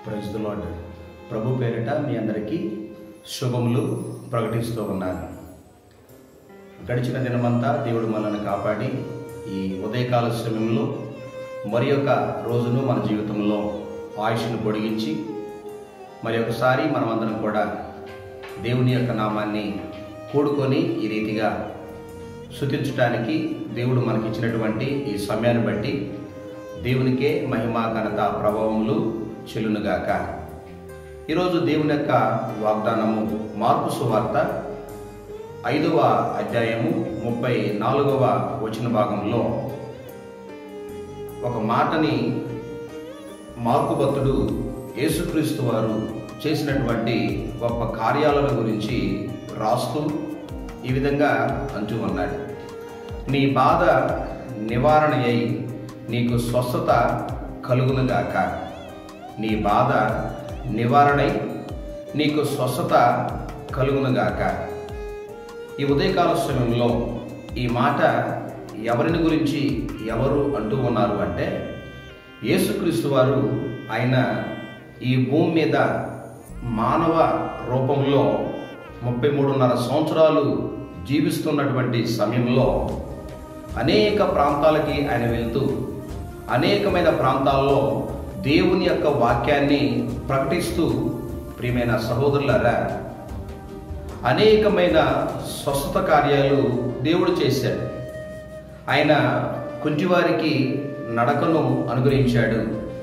praise the lord ప్రభు పేరిట మీ అందరికీ శుభములు ప్రకటిస్తూ ఉన్నాను గడిచిన దినమంతా దేవుడు మనల్ని కాపాడి ఈ ఉదయకాల సమయంలో మరి యొక్క రోజును మన జీవితంలో ఆయుష్ను పొడిగించి మరి ఒకసారి మనమందరం కూడా దేవుని యొక్క నామాన్ని కూడుకొని ఈ రీతిగా శుతించడానికి దేవుడు మనకిచ్చినటువంటి ఈ సమయాన్ని బట్టి దేవునికే మహిమ ఘనత ప్రభావములు చెల్లునుగాక ఈరోజు దేవుని యొక్క వాగ్దానము మార్పు సువార్త ఐదవ అధ్యాయము ముప్పై నాలుగవ వచన భాగంలో ఒక మాటని మార్పు భక్తుడు యేసుక్రీస్తు వారు చేసినటువంటి గొప్ప కార్యాలను గురించి రాస్తూ ఈ విధంగా అంటూ ఉన్నాడు నీ బాధ నివారణ అయి నీకు స్వస్థత కలుగునుగాక నీ బాధ నివారణై నీకు స్వస్థత కలుగునుగాక ఈ ఉదయకాల సమయంలో ఈ మాట ఎవరిని గురించి ఎవరు అంటూ ఉన్నారు అంటే యేసుక్రీస్తు వారు ఆయన ఈ భూమి మీద మానవ రూపంలో ముప్పై మూడున్నర సంవత్సరాలు జీవిస్తున్నటువంటి సమయంలో అనేక ప్రాంతాలకి ఆయన వెళ్తూ అనేకమైన ప్రాంతాల్లో దేవుని యొక్క వాక్యాన్ని ప్రకటిస్తూ ప్రియమైన సహోదరులారా అనేకమైన స్వస్థత కార్యాలు దేవుడు చేశాడు ఆయన కుంటివారికి నడకను అనుగ్రహించాడు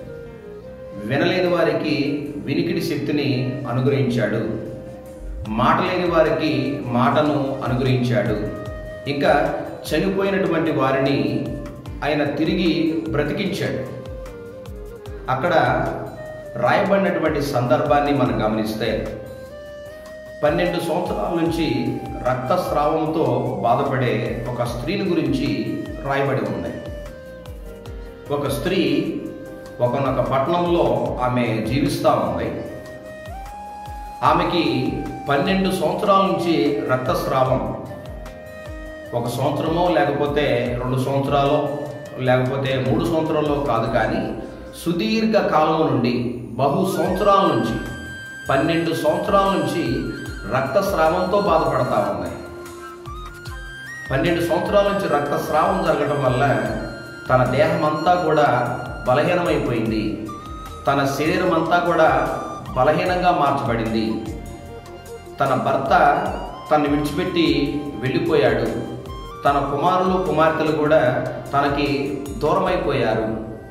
వినలేని వారికి వినికిడి శక్తిని అనుగ్రహించాడు మాట లేని వారికి మాటను అనుగ్రహించాడు ఇంకా చనిపోయినటువంటి వారిని ఆయన తిరిగి బ్రతికించాడు అక్కడ రాయబడినటువంటి సందర్భాన్ని మనం గమనిస్తే పన్నెండు సంవత్సరాల నుంచి రక్తస్రావంతో బాధపడే ఒక స్త్రీని గురించి రాయబడి ఉంది ఒక స్త్రీ ఒకనొక పట్టణంలో ఆమె జీవిస్తూ ఉంది ఆమెకి పన్నెండు సంవత్సరాల నుంచి రక్తస్రావం ఒక సంవత్సరమో లేకపోతే రెండు సంవత్సరాలు లేకపోతే మూడు సంవత్సరాల్లో కాదు కానీ సుదీర్ఘ కాలం నుండి బహు సంవత్సరాల నుంచి పన్నెండు సంవత్సరాల నుంచి రక్తస్రావంతో బాధపడతా ఉన్నాయి పన్నెండు సంవత్సరాల నుంచి రక్తస్రావం జరగడం వల్ల తన దేహం అంతా కూడా బలహీనమైపోయింది తన శరీరం అంతా కూడా బలహీనంగా మార్చబడింది తన భర్త తను విడిచిపెట్టి వెళ్ళిపోయాడు తన కుమారులు కుమార్తెలు కూడా తనకి దూరమైపోయారు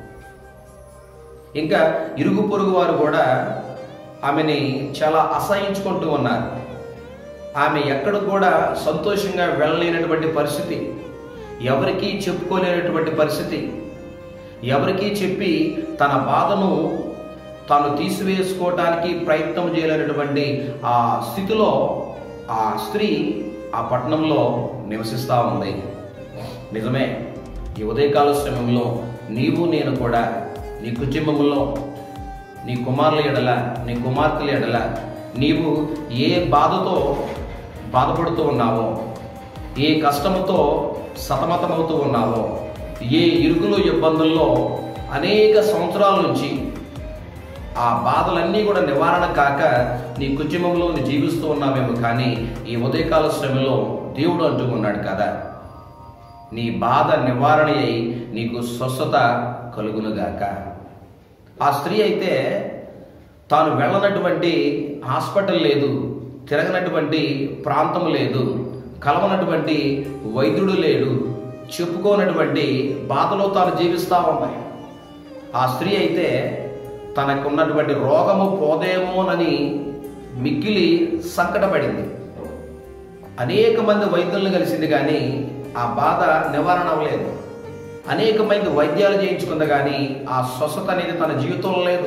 ఇంకా ఇరుగు పొరుగు వారు కూడా ఆమెని చాలా అసహించుకుంటూ ఉన్నారు ఆమె ఎక్కడ కూడా సంతోషంగా వెళ్ళలేనటువంటి పరిస్థితి ఎవరికీ చెప్పుకోలేనటువంటి పరిస్థితి ఎవరికీ చెప్పి తన బాధను తాను తీసివేసుకోవటానికి ప్రయత్నం చేయలేనటువంటి ఆ స్థితిలో ఆ స్త్రీ ఆ పట్టణంలో నివసిస్తూ ఉంది నిజమే ఈ ఉదయకాల సమయంలో నీవు నేను కూడా నీ కుటుంబంలో నీ కుమారుల ఎడల నీ కుమార్తెల ఎడల నీవు ఏ బాధతో బాధపడుతూ ఉన్నావో ఏ కష్టముతో సతమతమవుతూ ఉన్నావో ఏ ఇరుకులు ఇబ్బందుల్లో అనేక సంవత్సరాల నుంచి ఆ బాధలన్నీ కూడా నివారణ కాక నీ కుటుంబంలో నీ జీవిస్తూ ఉన్నావేమో కానీ ఈ ఉదయకాల శ్రమలో దేవుడు అంటూ ఉన్నాడు కదా నీ బాధ నివారణ అయి నీకు స్వస్థత కలుగునుగాక ఆ స్త్రీ అయితే తాను వెళ్ళనటువంటి హాస్పిటల్ లేదు తిరగనటువంటి ప్రాంతం లేదు కలవనటువంటి వైద్యుడు లేడు చెప్పుకోనటువంటి బాధలో తాను జీవిస్తూ ఉన్నాయి ఆ స్త్రీ అయితే తనకున్నటువంటి రోగము పోదేమోనని మిక్కిలి సంకటపడింది అనేక మంది వైద్యులను కలిసింది కానీ ఆ బాధ నివారణ అవ్వలేదు అనేక మంది వైద్యాలు చేయించుకుంది కానీ ఆ స్వస్థత అనేది తన జీవితంలో లేదు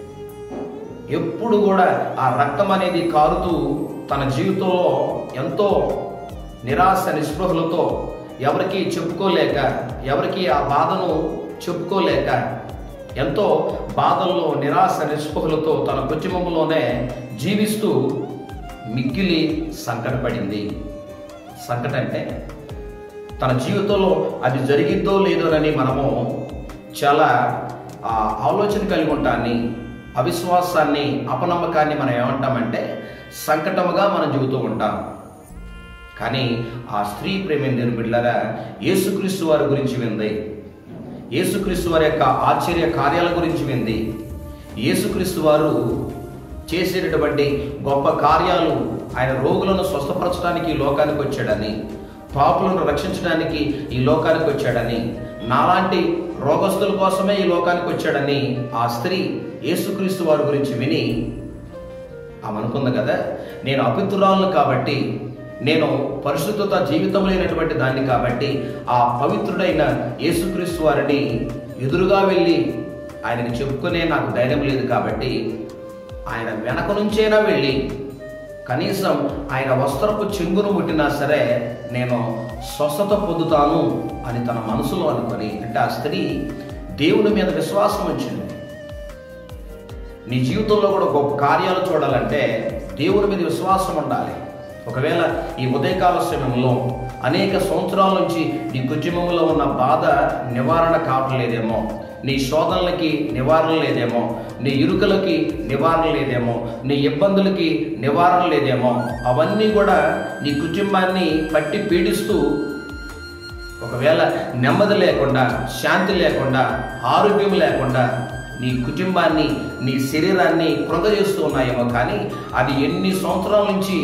ఎప్పుడు కూడా ఆ రక్తం అనేది కారుతూ తన జీవితంలో ఎంతో నిరాశ నిస్పృహలతో ఎవరికి చెప్పుకోలేక ఎవరికి ఆ బాధను చెప్పుకోలేక ఎంతో బాధల్లో నిరాశ నిస్పృహలతో తన కుటుంబంలోనే జీవిస్తూ మిక్కిలి సంకటపడింది సంకట అంటే తన జీవితంలో అది జరిగిద్దో లేదోనని మనము చాలా ఆ, ఆలోచన కలిగి ఉంటాన్ని అవిశ్వాసాన్ని అపనమ్మకాన్ని మనం ఏమంటామంటే సంకటముగా మనం చెబుతూ ఉంటాం కానీ ఆ స్త్రీ ప్రేమ బిడ్డలారా యేసుక్రీస్తు వారి గురించి వింది యేసుక్రీస్తు వారి యొక్క ఆశ్చర్య కార్యాల గురించి వింది యేసుక్రీస్తు వారు చేసేటటువంటి గొప్ప కార్యాలు ఆయన రోగులను స్వస్థపరచడానికి ఈ లోకానికి వచ్చాడని పాపులను రక్షించడానికి ఈ లోకానికి వచ్చాడని నాలాంటి రోగస్తుల కోసమే ఈ లోకానికి వచ్చాడని ఆ స్త్రీ యేసుక్రీస్తు వారి గురించి విని ఆమె అనుకుంది కదా నేను అపితురాలను కాబట్టి నేను పరిశుద్ధత జీవితం లేనటువంటి దాన్ని కాబట్టి ఆ పవిత్రుడైన యేసుక్రీస్తు వారిని ఎదురుగా వెళ్ళి ఆయనకి చెప్పుకునే నాకు ధైర్యం లేదు కాబట్టి ఆయన వెనక నుంచైనా వెళ్ళి కనీసం ఆయన వస్త్రపు చెంగును ముట్టినా సరే నేను స్వస్థత పొందుతాను అని తన మనసులో అనుకొని అంటే ఆ స్త్రీ దేవుని మీద విశ్వాసం వచ్చింది నీ జీవితంలో కూడా గొప్ప కార్యాలు చూడాలంటే దేవుని మీద విశ్వాసం ఉండాలి ఒకవేళ ఈ ఉదయకాల సమయంలో అనేక సంవత్సరాల నుంచి నీ కుటుంబంలో ఉన్న బాధ నివారణ కావట్లేదేమో నీ శోధనలకి నివారణ లేదేమో నీ ఇరుకలకి నివారణ లేదేమో నీ ఇబ్బందులకి నివారణ లేదేమో అవన్నీ కూడా నీ కుటుంబాన్ని పట్టి పీడిస్తూ ఒకవేళ నెమ్మది లేకుండా శాంతి లేకుండా ఆరోగ్యం లేకుండా నీ కుటుంబాన్ని నీ శరీరాన్ని కృంగజేస్తూ ఉన్నాయేమో కానీ అది ఎన్ని సంవత్సరాల నుంచి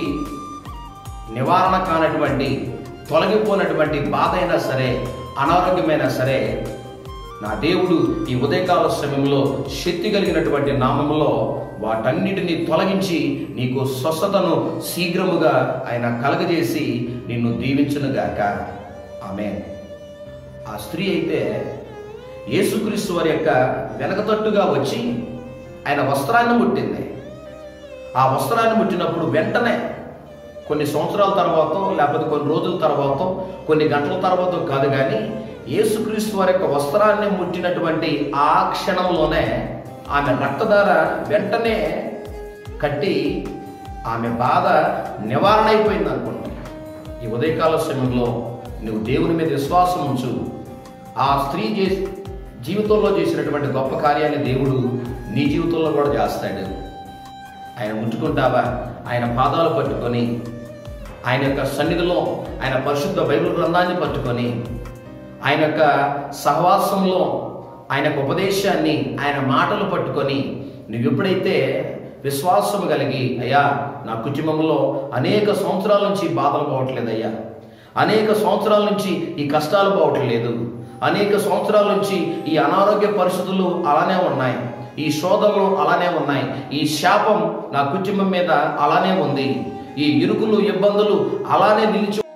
నివారణ కానటువంటి తొలగిపోయినటువంటి బాధ అయినా సరే అనారోగ్యమైనా సరే నా దేవుడు ఈ ఉదయకాల సమయంలో శక్తి కలిగినటువంటి నామములో వాటన్నిటిని తొలగించి నీకు స్వస్థతను శీఘ్రముగా ఆయన కలగజేసి నిన్ను దీవించునుగాక ఆమె ఆ స్త్రీ అయితే యేసుక్రీస్తు వారి యొక్క వెనకతట్టుగా వచ్చి ఆయన వస్త్రాన్ని ముట్టింది ఆ వస్త్రాన్ని ముట్టినప్పుడు వెంటనే కొన్ని సంవత్సరాల తర్వాత లేకపోతే కొన్ని రోజుల తర్వాత కొన్ని గంటల తర్వాత కాదు కానీ యేసుక్రీస్తు వారి యొక్క వస్త్రాన్ని ముట్టినటువంటి ఆ క్షణంలోనే ఆమె రక్తధార వెంటనే కట్టి ఆమె బాధ నివారణ అయిపోయింది అనుకోండి ఈ ఉదయకాల సమయంలో నువ్వు దేవుని మీద విశ్వాసం ఉంచు ఆ స్త్రీ చేసి జీవితంలో చేసినటువంటి గొప్ప కార్యాన్ని దేవుడు నీ జీవితంలో కూడా చేస్తాడు ఆయన ముట్టుకుంటావా ఆయన పాదాలు పట్టుకొని ఆయన యొక్క సన్నిధిలో ఆయన పరిశుద్ధ బైబిల్ గ్రంథాన్ని పట్టుకొని ఆయన యొక్క సహవాసంలో ఆయన యొక్క ఉపదేశాన్ని ఆయన మాటలు పట్టుకొని నువ్వు ఎప్పుడైతే విశ్వాసం కలిగి అయ్యా నా కుటుంబంలో అనేక సంవత్సరాల నుంచి బాధలు పోవట్లేదయ్యా అనేక సంవత్సరాల నుంచి ఈ కష్టాలు పోవట్లేదు అనేక సంవత్సరాల నుంచి ఈ అనారోగ్య పరిస్థితులు అలానే ఉన్నాయి ఈ శోధనలు అలానే ఉన్నాయి ఈ శాపం నా కుటుంబం మీద అలానే ఉంది ఈ ఇరుకులు ఇబ్బందులు అలానే నిలిచి